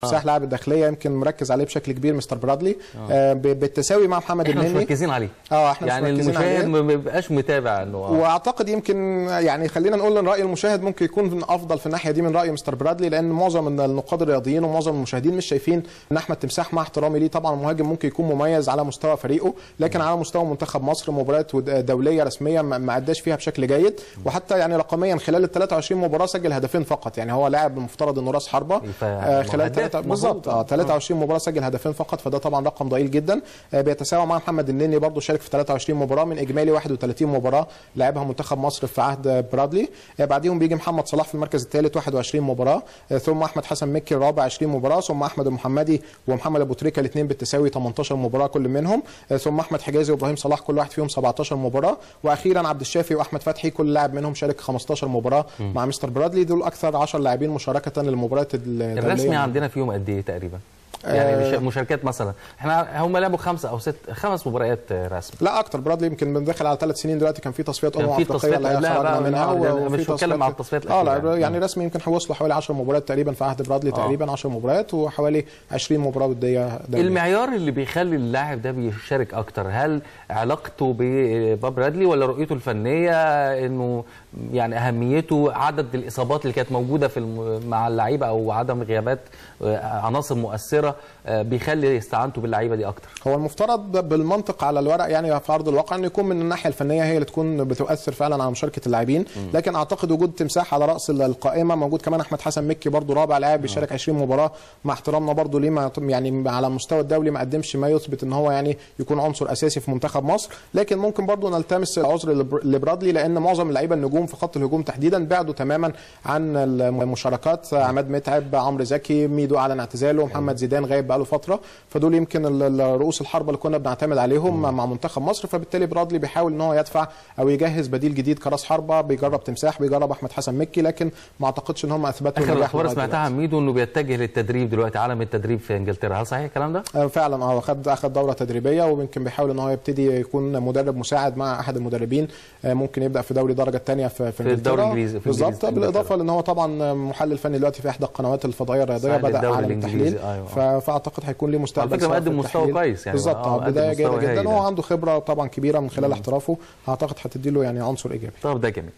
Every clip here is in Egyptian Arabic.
مساح لاعب الداخليه يمكن مركز عليه بشكل كبير مستر برادلي آه ب- بالتساوي مع محمد احنا مش النني مركزين عليه اه احنا يعني مش مركزين المشاهد عليه ما بيبقاش متابع انه آه. واعتقد يمكن يعني خلينا نقول ان راي المشاهد ممكن يكون افضل في الناحيه دي من راي مستر برادلي لان معظم من النقاد الرياضيين ومعظم المشاهدين مش شايفين ان احمد تمساح مع احترامي ليه طبعا المهاجم ممكن يكون مميز على مستوى فريقه لكن على مستوى منتخب مصر مباريات ود- دوليه رسميه ما ما اداش فيها بشكل جيد وحتى يعني رقميا خلال ال 23 مباراه سجل هدفين فقط يعني هو لاعب المفترض انه راس حربه آه خلال هداف تلاتة- بالظبط اه 23 مباراه سجل هدفين فقط فده طبعا رقم ضئيل جدا آه بيتساوى مع محمد النني برضه شارك في 23 مباراه من اجمالي 31 مباراه لعبها منتخب مصر في عهد برادلي آه بعديهم بيجي محمد صلاح في المركز الثالث 21 مباراه آه ثم احمد حسن مكي الرابع 20 مباراه ثم احمد المحمدي ومحمد ابو تريكه الاثنين بالتساوي 18 مباراه كل منهم آه ثم احمد حجازي وابراهيم صلاح كل واحد فيهم 17 مباراه واخيرا عبد الشافي واحمد فتحي كل لاعب منهم شارك 15 مباراه مع مستر برادلي دول اكثر 10 لاعبين مشاركه للمباريات الدوليه الرسمي عندنا فيهم قد ايه تقريبا؟ يعني آه. مش- مشاركات مثلا احنا هم لعبوا خمسه او ست خمس مباريات آه، رسمي لا اكتر برادلي يمكن بندخل على ثلاث سنين دلوقتي كان في تصفيات كان امم في افريقيه تصفيات اللي هي قبلها خرجنا بقى، منها آه، ده- وفي مش بتكلم تصفيات- على التصفيات اه الأخيرة لا يعني. يعني رسمي يمكن هيوصلوا حوالي 10 مباريات تقريبا في عهد برادلي تقريبا 10 مباريات وحوالي 20 مباراه وديه دولية. المعيار اللي بيخلي اللاعب ده بيشارك اكتر هل علاقته بباب رادلي ولا رؤيته الفنيه انه يعني اهميته عدد الاصابات اللي كانت موجوده في الم... مع اللعيبه او عدم غيابات آه، عناصر مؤثره آه، بيخلي استعانته باللعيبه دي اكتر هو المفترض بالمنطق على الورق يعني في ارض الواقع انه يكون من الناحيه الفنيه هي اللي تكون بتؤثر فعلا على مشاركه اللاعبين لكن اعتقد وجود تمساح على راس القائمه موجود كمان احمد حسن مكي برضو رابع لاعب بيشارك 20 مباراه مع احترامنا برضو ليه ما يعني على المستوى الدولي ما قدمش ما يثبت ان هو يعني يكون عنصر اساسي في منتخب مصر لكن ممكن برضو نلتمس العذر لبر- لبرادلي لان معظم اللعيبه النجوم في خط الهجوم تحديدا بعدوا تماما عن المشاركات عماد متعب عمرو زكي ميدو اعلن اعتزاله محمد زيدان غايب بقاله فتره فدول يمكن ال- ال- رؤوس الحربه اللي كنا بنعتمد عليهم مع منتخب مصر فبالتالي برادلي بيحاول ان هو يدفع او يجهز بديل جديد كراس حربه بيجرب تمساح بيجرب احمد حسن مكي لكن ما اعتقدش ان هم اثبتوا اخر نجاح الاخبار لغاية سمعتها عن ميدو انه بيتجه للتدريب دلوقتي عالم التدريب في انجلترا هل صحيح الكلام ده؟ آه، فعلا اه خد اخد دوره تدريبيه ويمكن بيحاول ان هو يبتدي يكون مدرب مساعد مع احد المدربين آه، ممكن يبدا في دوري درجه ثانيه في في, في الدوري إنجلترا. الإنجليزي- في بالظبط إنجليزي- بالاضافه لان هو طبعا محلل فني دلوقتي في احدى القنوات الفضائيه الرياضيه صحيح، بدا الدوري عالم الإنجليزي، التحليل أيوة. ف- فاعتقد هيكون ليه مستقبل على فكرة سواء في مقدم مستوى التحليل. كويس يعني. بالظبط آه، اه مقدم بدايه مستوى جيده هايل جدا يعني. هو عنده خبره طبعا كبيره من خلال احترافه اعتقد هتدي له يعني عنصر ايجابي طب ده جميل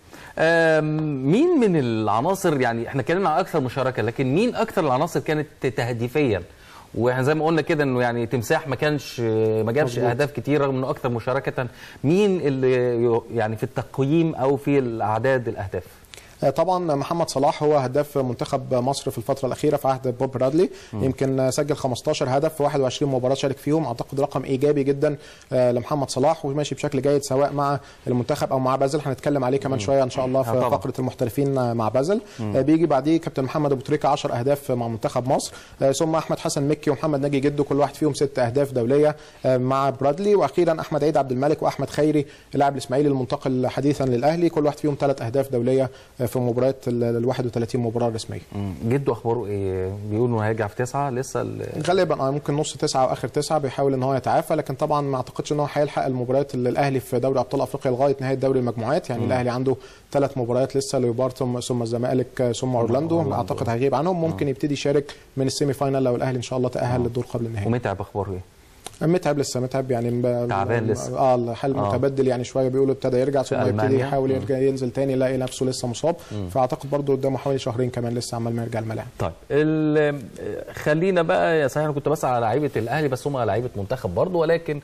آم، مين من العناصر يعني احنا اتكلمنا عن اكثر مشاركه لكن مين اكثر العناصر كانت تهديفيا واحنا زي ما قلنا كده انه يعني تمساح ما كانش ما جابش مظبوط. اهداف كتير رغم انه اكثر مشاركه مين اللي يعني في التقييم او في الاعداد الاهداف آه، طبعا محمد صلاح هو هداف منتخب مصر في الفتره الاخيره في عهد بوب برادلي يمكن آه، سجل 15 هدف في 21 مباراه شارك فيهم اعتقد رقم ايجابي جدا آه، لمحمد صلاح وماشي بشكل جيد سواء مع المنتخب او مع بازل هنتكلم عليه كمان شويه ان شاء الله آه، في طبعاً. فقره المحترفين آه، مع بازل آه، بيجي بعديه كابتن محمد ابو تريكه 10 اهداف مع منتخب مصر آه، ثم احمد حسن مكي ومحمد ناجي جدو كل واحد فيهم ست اهداف دوليه آه، مع برادلي واخيرا احمد عيد عبد الملك واحمد خيري لاعب الاسماعيلي المنتقل حديثا للاهلي كل واحد فيهم ثلاث اهداف دوليه آه، في مباريات ال ال 31 مباراه رسميه جده اخباره ايه بيقولوا انه هيرجع في تسعه لسه ال- غالبا اه ممكن نص تسعه واخر تسعه بيحاول ان هو يتعافى لكن طبعا ما اعتقدش ان هو هيلحق المباريات اللي الاهلي في دوري ابطال افريقيا لغايه نهايه دوري المجموعات يعني الاهلي عنده ثلاث مباريات لسه ليوبار ثم ثم الزمالك آه، ثم اورلاندو أورلاندو. اعتقد هيغيب عنهم ممكن يبتدي يشارك من السيمي فاينال لو الاهلي ان شاء الله تاهل للدور قبل النهائي ومتعب اخباره ايه متعب لسه متعب يعني م- تعبان لسه. اه الحال آه. متبدل يعني شويه بيقولوا ابتدى يرجع ثم يبتدي ألمانيا. يحاول يرجع ينزل تاني يلاقي نفسه لسه مصاب فاعتقد برضه قدامه حوالي شهرين كمان لسه عمال ما يرجع الملاعب طيب ال- خلينا بقى يا صحيح انا كنت بسال على لعيبه الاهلي بس هم لعيبه منتخب برضه ولكن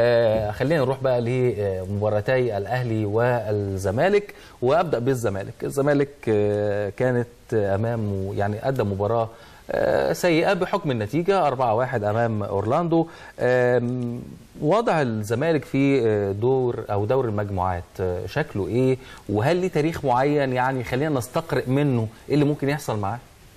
آه خلينا نروح بقى لمباراتي الاهلي والزمالك وابدا بالزمالك الزمالك آه كانت امام يعني قدم مباراه آه، سيئة بحكم النتيجة 4-1 أمام أورلاندو آم، وضع الزمالك في آه، دور أو دور المجموعات آه، شكله إيه وهل ليه تاريخ معين يعني خلينا نستقرئ منه إيه اللي ممكن يحصل معاه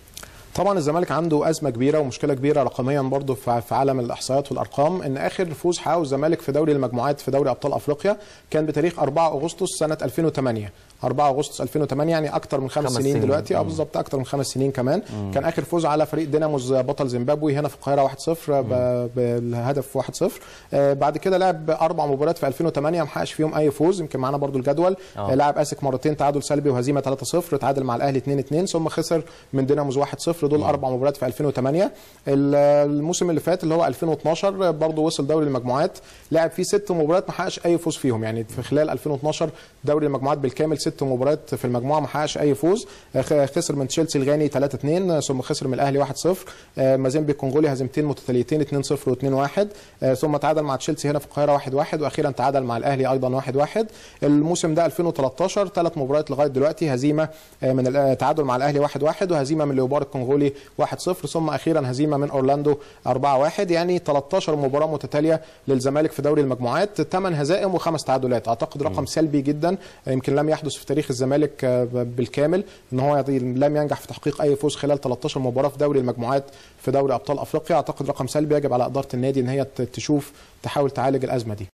طبعا الزمالك عنده ازمه كبيره ومشكله كبيره رقميا برضه في في عالم الاحصائيات والارقام ان اخر فوز حققه الزمالك في دوري المجموعات في دوري ابطال افريقيا كان بتاريخ 4 اغسطس سنه 2008 4 اغسطس 2008 يعني اكتر من خمس, خمس سنين, سنين. دلوقتي اه مم. بالظبط اكتر من خمس سنين كمان كان اخر فوز على فريق ديناموز بطل زيمبابوي هنا في القاهره 1-0 ب- بالهدف 1-0 آه، بعد كده لعب اربع مباريات في 2008 ما حققش فيهم اي فوز يمكن معانا برضو الجدول آه. آه. لعب اسك مرتين تعادل سلبي وهزيمه 3-0 تعادل مع الاهلي 2-2 ثم خسر من ديناموز 1-0 0 دول اربع مباريات في 2008 ال- الموسم اللي فات اللي هو 2012 برضه وصل دوري المجموعات لعب فيه ست مباريات ما حققش اي فوز فيهم يعني في خلال 2012 دوري المجموعات بالكامل ست مباريات في المجموعه ما حققش اي فوز خ- خسر من تشيلسي الغاني 3 2 ثم خسر من الاهلي 1 0 مازيمبي الكونغولي هزيمتين متتاليتين 2 0 و2 1 ثم تعادل مع تشيلسي هنا في القاهره 1 1 واخيرا تعادل مع الاهلي ايضا 1 1 الموسم ده 2013 ثلاث مباريات لغايه دلوقتي هزيمه آه، من ال- تعادل مع الاهلي 1 1 وهزيمه من ليوبار الكونغولي 1 0 ثم اخيرا هزيمه من اورلاندو 4 1 يعني 13 مباراه متتاليه للزمالك في دوري المجموعات 8 هزائم وخمس تعادلات اعتقد رقم سلبي جدا يمكن لم يحدث في تاريخ الزمالك آه، بالكامل ان هو يضي- لم ينجح في تحقيق اي فوز خلال 13 مباراه في دوري المجموعات في دوري ابطال افريقيا اعتقد رقم سلبي يجب على اداره النادي ان هي ت- تشوف تحاول تعالج الازمه دي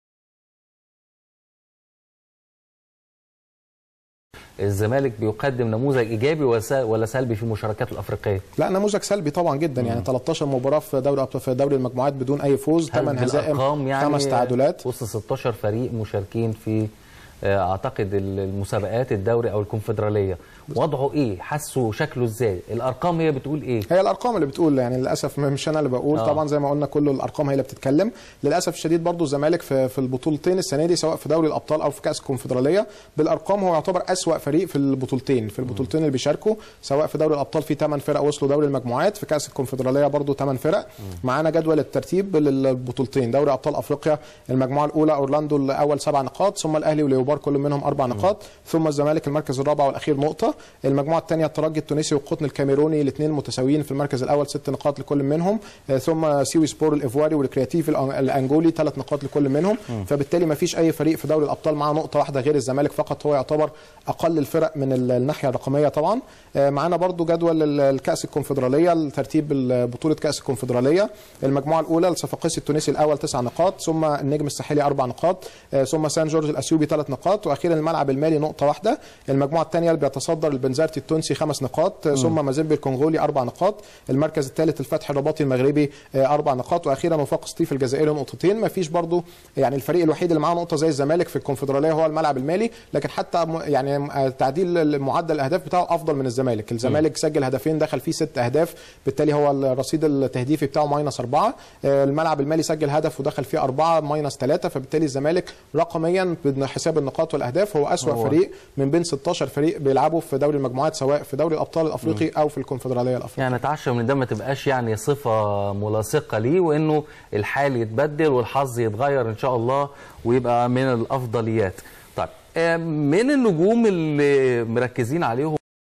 الزمالك بيقدم نموذج ايجابي وس- ولا سلبي في المشاركات الافريقيه لا نموذج سلبي طبعا جدا يعني 13 مباراه في دوري أبطال- في دوري المجموعات بدون اي فوز هل 8 هزائم بالأرقام يعني خمس تعادلات وسط 16 فريق مشاركين في آه، اعتقد المسابقات الدوري او الكونفدراليه وضعه ايه حسوا شكله ازاي الارقام هي بتقول ايه هي الارقام اللي بتقول يعني للاسف مش انا اللي بقول آه. آه. طبعا زي ما قلنا كل الارقام هي اللي بتتكلم للاسف الشديد برضو الزمالك في في البطولتين السنه دي سواء في دوري الابطال او في كاس الكونفدراليه بالارقام هو يعتبر اسوا فريق في البطولتين في البطولتين اللي بيشاركوا سواء في دوري الابطال في 8 فرق وصلوا دوري المجموعات في كاس الكونفدراليه برضو 8 فرق معانا جدول الترتيب للبطولتين دوري ابطال افريقيا المجموعه الاولى اورلاندو الاول سبع نقاط ثم الاهلي وليوبار كل منهم اربع نقاط ثم الزمالك المركز الرابع والاخير نقطه المجموعه الثانيه الترجي التونسي والقطن الكاميروني الاثنين متساويين في المركز الاول ست نقاط لكل منهم آه، ثم سيوي سبور الايفواري والكرياتيف الأن- الانجولي ثلاث نقاط لكل منهم فبالتالي ما فيش اي فريق في دوري الابطال معاه نقطه واحده غير الزمالك فقط هو يعتبر اقل الفرق من ال- الناحيه الرقميه طبعا آه، معانا برضو جدول ال- الكاس الكونفدراليه الترتيب ال- بطوله كاس الكونفدراليه المجموعه الاولى الصفاقسي التونسي الاول تسع نقاط ثم النجم الساحلي اربع نقاط آه، ثم سان جورج الاثيوبي ثلاث نقاط واخيرا الملعب المالي نقطه واحده المجموعه الثانيه اللي بيتصدر البنزرتي التونسي خمس نقاط آه، ثم مازيمبي الكونغولي اربع نقاط المركز الثالث الفتح الرباطي المغربي آه، اربع نقاط واخيرا وفاق سطيف الجزائري نقطتين ما فيش برضو يعني الفريق الوحيد اللي معاه نقطه زي الزمالك في الكونفدراليه هو الملعب المالي لكن حتى م- يعني آه، تعديل معدل الاهداف بتاعه افضل من الزمالك الزمالك سجل هدفين دخل فيه ست اهداف بالتالي هو الرصيد التهديفي بتاعه ماينس أربعة آه، الملعب المالي سجل هدف ودخل فيه أربعة ماينس ثلاثة فبالتالي الزمالك رقميا بحساب النقاط والاهداف هو اسوا هو- فريق من بين 16 فريق بيلعبوا في دوري المجموعات سواء في دوري الابطال الافريقي او في الكونفدراليه الافريقيه يعني نتعشى من ده ما تبقاش يعني صفه ملاصقه ليه وانه الحال يتبدل والحظ يتغير ان شاء الله ويبقى من الافضليات طيب آه، من النجوم اللي مركزين عليهم